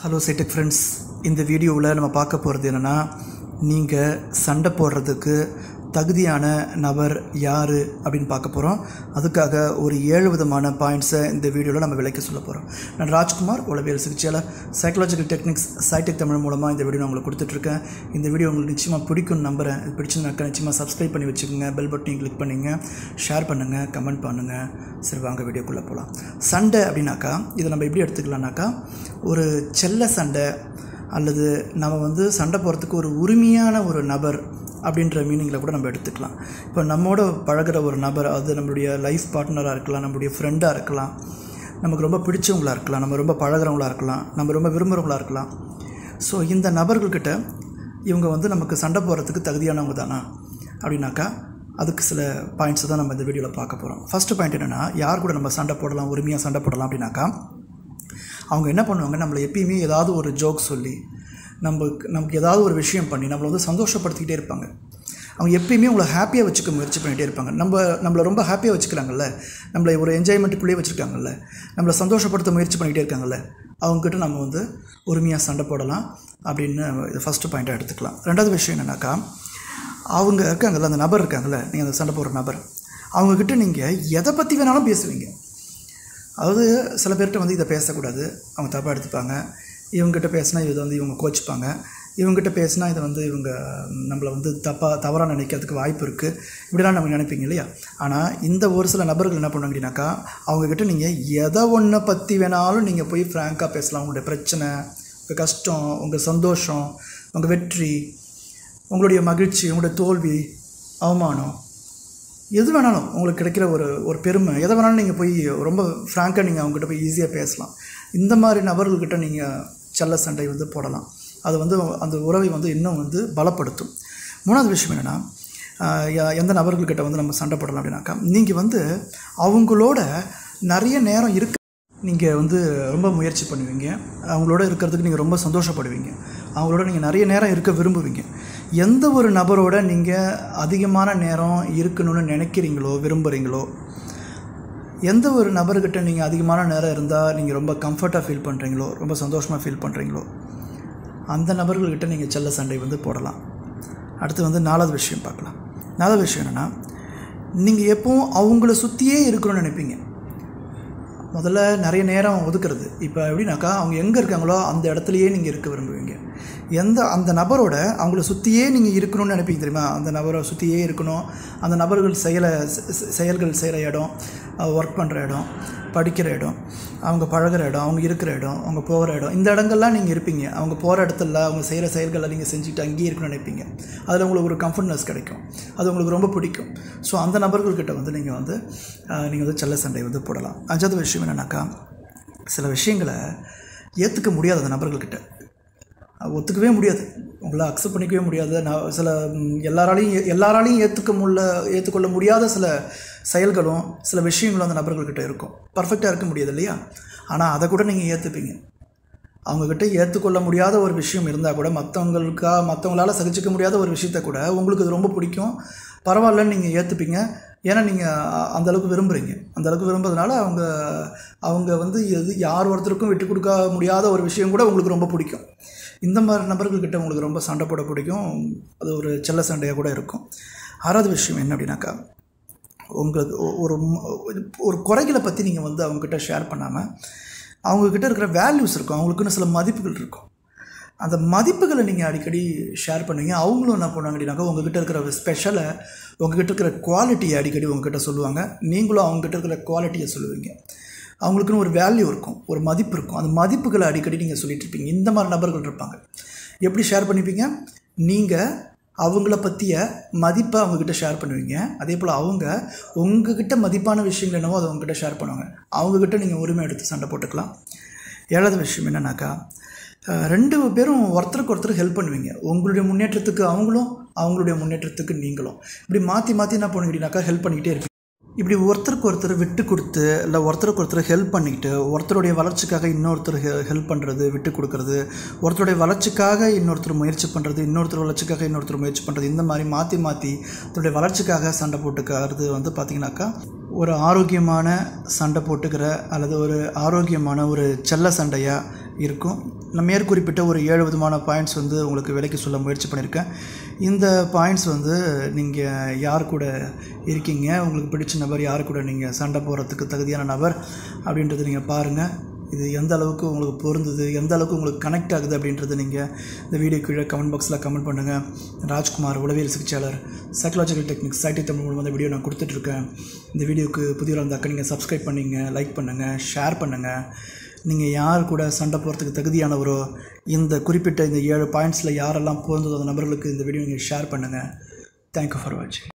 hello சைடெக் friends இந்த வீடியோவில் நம்ம பார்க்க போகிறது என்னென்னா நீங்கள் சண்டை போடுறதுக்கு தகுதியான நபர் யார் அப்படின்னு பார்க்க போகிறோம் அதுக்காக ஒரு ஏழு விதமான பாயிண்ட்ஸை இந்த வீடியோவில் நம்ம விளக்கி சொல்ல போகிறோம் நான் ராஜ்குமார் உளவியல் சிகிச்சையாளர் சைக்காலஜிக்கல் டெக்னிக்ஸ் சைடெக் தமிழ் மூலமாக இந்த வீடியோ நான் உங்களுக்கு கொடுத்துட்ருக்கேன் இந்த வீடியோ உங்களுக்கு நிச்சயமாக பிடிக்கும்னு நம்புகிறேன் இது பிடிச்சிருந்தாக்கா நிச்சயமாக சப்ஸ்கிரைப் பண்ணி வச்சுக்கோங்க பெல் பட்டனையும் கிளிக் பண்ணிங்க ஷேர் பண்ணுங்கள் கமெண்ட் பண்ணுங்கள் சரி வாங்க வீடியோக்குள்ளே போகலாம் சண்டை அப்படின்னாக்கா இதை நம்ம எப்படி எடுத்துக்கலாம்னாக்கா ஒரு செல்ல சண்டை அல்லது நம்ம வந்து சண்டை போகிறதுக்கு ஒரு உரிமையான ஒரு நபர் அப்படின்ற மீனிங்கில் கூட நம்ம எடுத்துக்கலாம் இப்போ நம்மோட பழகுற ஒரு நபர் அது நம்மளுடைய லைஃப் பார்ட்னராக இருக்கலாம் நம்மளுடைய ஃப்ரெண்டாக இருக்கலாம் நமக்கு ரொம்ப பிடிச்சவங்களா இருக்கலாம் நம்ம ரொம்ப பழகுறவங்களா இருக்கலாம் நம்ம ரொம்ப விரும்புகிறவங்களா இருக்கலாம் ஸோ இந்த நபர்கள்கிட்ட இவங்க வந்து நமக்கு சண்டை போடுறதுக்கு தகுதியானவங்க தானா அப்படின்னாக்கா அதுக்கு சில பாயிண்ட்ஸ் தான் நம்ம இந்த வீடியோவில் பார்க்க போகிறோம் ஃபஸ்ட்டு பாயிண்ட் என்னென்னா யார் கூட நம்ம சண்டை போடலாம் உரிமையாக சண்டை போடலாம் அப்படின்னாக்கா அவங்க என்ன பண்ணுவாங்க நம்மளை எப்பயுமே ஏதாவது ஒரு ஜோக் சொல்லி நமக்கு நமக்கு ஏதாவது ஒரு விஷயம் பண்ணி நம்மளை வந்து சந்தோஷப்படுத்திக்கிட்டே இருப்பாங்க அவங்க எப்பயுமே உங்களை ஹாப்பியாக வச்சுக்க முயற்சி பண்ணிகிட்டே இருப்பாங்க நம்ம நம்மளை ரொம்ப ஹாப்பியாக வச்சுக்கிறாங்கல்ல நம்மளை ஒரு என்ஜாய்மெண்ட்டுக்குள்ளேயே வச்சுருக்காங்கல்ல நம்மளை சந்தோஷப்படுத்த முயற்சி பண்ணிகிட்டே இருக்காங்கல்ல அவங்ககிட்ட நம்ம வந்து உரிமையாக சண்டை போடலாம் அப்படின்னு இது ஃபஸ்ட்டு பாயிண்ட்டாக எடுத்துக்கலாம் ரெண்டாவது விஷயம் என்னென்னாக்கா அவங்க இருக்காங்கல்ல அந்த நபர் இருக்காங்கல்ல நீங்கள் அந்த சண்டை போடுற நபர் அவங்கக்கிட்ட நீங்கள் எதை பற்றி வேணாலும் பேசுவீங்க அதாவது சில பேர்கிட்ட வந்து இதை பேசக்கூடாது அவங்க தப்பாக எடுத்துப்பாங்க இவங்ககிட்ட பேசினா இதை வந்து இவங்க கோச்சிப்பாங்க இவங்ககிட்ட பேசினா இதை வந்து இவங்க நம்மளை வந்து தப்பாக தவறாக நினைக்கிறதுக்கு வாய்ப்பு இருக்குது இப்படிலாம் நம்ம நினைப்பீங்க இல்லையா ஆனால் இந்த ஒரு சில நபர்கள் என்ன பண்ணுவாங்க அப்படின்னாக்கா அவங்கக்கிட்ட நீங்கள் எதை ஒன்றை பற்றி வேணாலும் நீங்கள் போய் ஃப்ராங்காக பேசலாம் உங்களுடைய பிரச்சனை உங்கள் கஷ்டம் உங்கள் சந்தோஷம் உங்கள் வெற்றி உங்களுடைய மகிழ்ச்சி உங்களுடைய தோல்வி அவமானம் எது வேணாலும் உங்களுக்கு கிடைக்கிற ஒரு ஒரு பெருமை எதை வேணாலும் நீங்கள் போய் ரொம்ப ஃப்ராங்காக நீங்கள் அவங்ககிட்ட போய் ஈஸியாக பேசலாம் இந்த மாதிரி நபர்கள்கிட்ட நீங்கள் செல்ல சண்டை வந்து போடலாம் அது வந்து அந்த உறவை வந்து இன்னும் வந்து பலப்படுத்தும் மூணாவது விஷயம் என்னென்னா எந்த நபர்கள்கிட்ட வந்து நம்ம சண்டை போடலாம் அப்படின்னாக்கா நீங்கள் வந்து அவங்களோட நிறைய நேரம் இருக்க நீங்கள் வந்து ரொம்ப முயற்சி பண்ணுவீங்க அவங்களோட இருக்கிறதுக்கு நீங்கள் ரொம்ப சந்தோஷப்படுவீங்க அவங்களோட நீங்கள் நிறைய நேரம் இருக்க விரும்புவீங்க எந்த ஒரு நபரோட நீங்கள் அதிகமான நேரம் இருக்கணும்னு நினைக்கிறீங்களோ விரும்புகிறீங்களோ எந்த ஒரு நபர்கிட்ட நீங்கள் அதிகமான நேரம் இருந்தால் நீங்கள் ரொம்ப கம்ஃபர்ட்டாக ஃபீல் பண்ணுறீங்களோ ரொம்ப சந்தோஷமாக ஃபீல் பண்ணுறீங்களோ அந்த நபர்கள்கிட்ட நீங்கள் செல்ல சண்டை வந்து போடலாம் அடுத்து வந்து நாலாவது விஷயம் பார்க்கலாம் நாலாவது விஷயம் என்னென்னா நீங்கள் எப்போவும் அவங்கள சுற்றியே இருக்கணும்னு நினைப்பீங்க முதல்ல நிறைய நேரம் ஒதுக்குறது இப்போ எப்படின்னாக்கா அவங்க எங்கே இருக்காங்களோ அந்த இடத்துலையே நீங்கள் இருக்க விரும்புவீங்க எந்த அந்த நபரோட அவங்கள சுற்றியே நீங்கள் இருக்கணும்னு நினைப்பீங்க தெரியுமா அந்த நபரை சுற்றியே இருக்கணும் அந்த நபர்கள் செயலை செயல்கள் செய்கிற இடம் ஒர்க் பண்ணுற இடம் படிக்கிற இடம் அவங்க பழகிற இடம் அவங்க இருக்கிற இடம் அவங்க போகிற இடம் இந்த இடங்கள்லாம் நீங்கள் இருப்பீங்க அவங்க போகிற இடத்துல அவங்க செய்கிற செயல்களை நீங்கள் செஞ்சுட்டு அங்கேயே இருக்கணும்னு நினைப்பீங்க அதில் உங்களுக்கு ஒரு கம்ஃபர்ட்னஸ் கிடைக்கும் அது உங்களுக்கு ரொம்ப பிடிக்கும் ஸோ அந்த நபர்கள்கிட்ட வந்து நீங்கள் வந்து நீங்கள் வந்து செல்ல சண்டை வந்து போடலாம் அஞ்சாவது விஷயம் என்னென்னாக்கா சில விஷயங்களை ஏற்றுக்க முடியாது அந்த நபர்கள்கிட்ட ஒத்துக்கவே முடியாது உங்களை அக்செப்ட் பண்ணிக்கவே முடியாது நான் சில எல்லாராலையும் எல்லாராலையும் ஏற்றுக்க முடியல ஏற்றுக்கொள்ள முடியாத சில செயல்களும் சில விஷயங்களும் அந்த நபர்கள்கிட்ட இருக்கும் பர்ஃபெக்டாக இருக்க முடியாது இல்லையா ஆனால் அதை கூட நீங்கள் ஏற்றுப்பீங்க அவங்கக்கிட்ட ஏற்றுக்கொள்ள முடியாத ஒரு விஷயம் இருந்தால் கூட மற்றவங்களுக்கா மற்றவங்களால சகிச்சிக்க முடியாத ஒரு விஷயத்த கூட உங்களுக்கு அது ரொம்ப பிடிக்கும் பரவாயில்லன்னு நீங்கள் ஏற்றுப்பீங்க ஏன்னா நீங்கள் அந்தளவுக்கு விரும்புகிறீங்க அந்தளவுக்கு விரும்புறதுனால அவங்க அவங்க வந்து எது யார் ஒருத்தருக்கும் விட்டு கொடுக்க முடியாத ஒரு விஷயம் கூட உங்களுக்கு ரொம்ப பிடிக்கும் இந்த மாதிரி நபர்கள்கிட்ட உங்களுக்கு ரொம்ப சண்டை போட பிடிக்கும் அது ஒரு செல்ல சண்டையாக கூட இருக்கும் ஆறாவது விஷயம் என்ன அப்படின்னாக்கா உங்களுக்கு ஒரு ஒரு குறைகளை பற்றி நீங்கள் வந்து அவங்கக்கிட்ட ஷேர் பண்ணாமல் அவங்கக்கிட்ட இருக்கிற வேல்யூஸ் இருக்கும் அவங்களுக்குன்னு சில மதிப்புகள் இருக்கும் அந்த மதிப்புகளை நீங்கள் அடிக்கடி ஷேர் பண்ணுவீங்க அவங்களும் என்ன பண்ணுவாங்க அப்படின்னாக்கா உங்ககிட்ட இருக்கிற ஸ்பெஷலை உங்ககிட்ட இருக்கிற குவாலிட்டியை அடிக்கடி உங்ககிட்ட சொல்லுவாங்க நீங்களும் அவங்ககிட்ட இருக்கிற குவாலிட்டியை சொல்லுவீங்க அவங்களுக்குன்னு ஒரு வேல்யூ இருக்கும் ஒரு மதிப்பு இருக்கும் அந்த மதிப்புகளை அடிக்கடி நீங்கள் சொல்லிட்டு இருப்பீங்க இந்த மாதிரி நபர்கள் இருப்பாங்க எப்படி ஷேர் பண்ணிப்பீங்க நீங்கள் அவங்கள பற்றிய மதிப்பை அவங்கக்கிட்ட ஷேர் பண்ணுவீங்க அதே போல் அவங்க உங்ககிட்ட மதிப்பான விஷயங்கள் என்னவோ அதை அவங்ககிட்ட ஷேர் பண்ணுவாங்க அவங்கக்கிட்ட நீங்கள் உரிமை எடுத்து சண்டை போட்டுக்கலாம் ஏழாவது விஷயம் என்னன்னாக்கா ரெண்டு பேரும் ஒருத்தருக்கு ஒருத்தர் ஹெல்ப் பண்ணுவீங்க உங்களுடைய முன்னேற்றத்துக்கு அவங்களும் அவங்களுடைய முன்னேற்றத்துக்கு நீங்களும் இப்படி மாற்றி மாற்றி என்ன பண்ணுவீங்கனாக்கா ஹெல்ப் பண்ணிக்கிட்டே இருப்பீங்க இப்படி ஒருத்தருக்கு ஒருத்தர் விட்டு கொடுத்து இல்லை ஒருத்தருக்கு ஒருத்தர் ஹெல்ப் பண்ணிக்கிட்டு ஒருத்தருடைய வளர்ச்சிக்காக இன்னொருத்தர் ஹெ ஹெல்ப் பண்ணுறது விட்டு கொடுக்குறது ஒருத்தருடைய வளர்ச்சிக்காக இன்னொருத்தர் முயற்சி பண்ணுறது இன்னொருத்தர் வளர்ச்சிக்காக இன்னொருத்தர் முயற்சி பண்ணுறது இந்த மாதிரி மாற்றி மாற்றி தன்னுடைய வளர்ச்சிக்காக சண்டை போட்டுக்கிறது வந்து பார்த்திங்கனாக்கா ஒரு ஆரோக்கியமான சண்டை போட்டுக்கிற அல்லது ஒரு ஆரோக்கியமான ஒரு செல்ல சண்டையாக இருக்கும் நான் மேற்குறிப்பிட்ட ஒரு ஏழு விதமான பாயிண்ட்ஸ் வந்து உங்களுக்கு விலைக்கு சொல்ல முயற்சி பண்ணியிருக்கேன் இந்த பாயிண்ட்ஸ் வந்து நீங்கள் யார் கூட இருக்கீங்க உங்களுக்கு பிடிச்ச நபர் யார் கூட நீங்கள் சண்டை போடுறதுக்கு தகுதியான நபர் அப்படின்றத நீங்கள் பாருங்கள் இது எந்த அளவுக்கு உங்களுக்கு பொருந்தது எந்த அளவுக்கு உங்களுக்கு கனெக்ட் ஆகுது அப்படின்றது நீங்கள் இந்த வீடியோ கீழே கமெண்ட் பாக்ஸில் கமெண்ட் பண்ணுங்கள் ராஜ்குமார் உளவியல் சிகிச்சையாளர் சைக்கலாஜிக்கல் டெக்னிக்ஸ் சைட்டி தமிழ் மூலமாக இந்த வீடியோ நான் கொடுத்துட்ருக்கேன் இந்த வீடியோக்கு புதிய இருந்தாக்க நீங்கள் சப்ஸ்கிரைப் பண்ணிங்க லைக் பண்ணுங்கள் ஷேர் பண்ணுங்கள் நீங்கள் யார் கூட சண்டை போகிறதுக்கு தகுதியானவரோ இந்த குறிப்பிட்ட இந்த ஏழு பாயிண்ட்ஸில் யாரெல்லாம் பொருந்ததோ அந்த நபர்களுக்கு இந்த வீடியோ நீங்கள் ஷேர் பண்ணுங்கள் தேங்க்யூ ஃபார் வாட்சிங்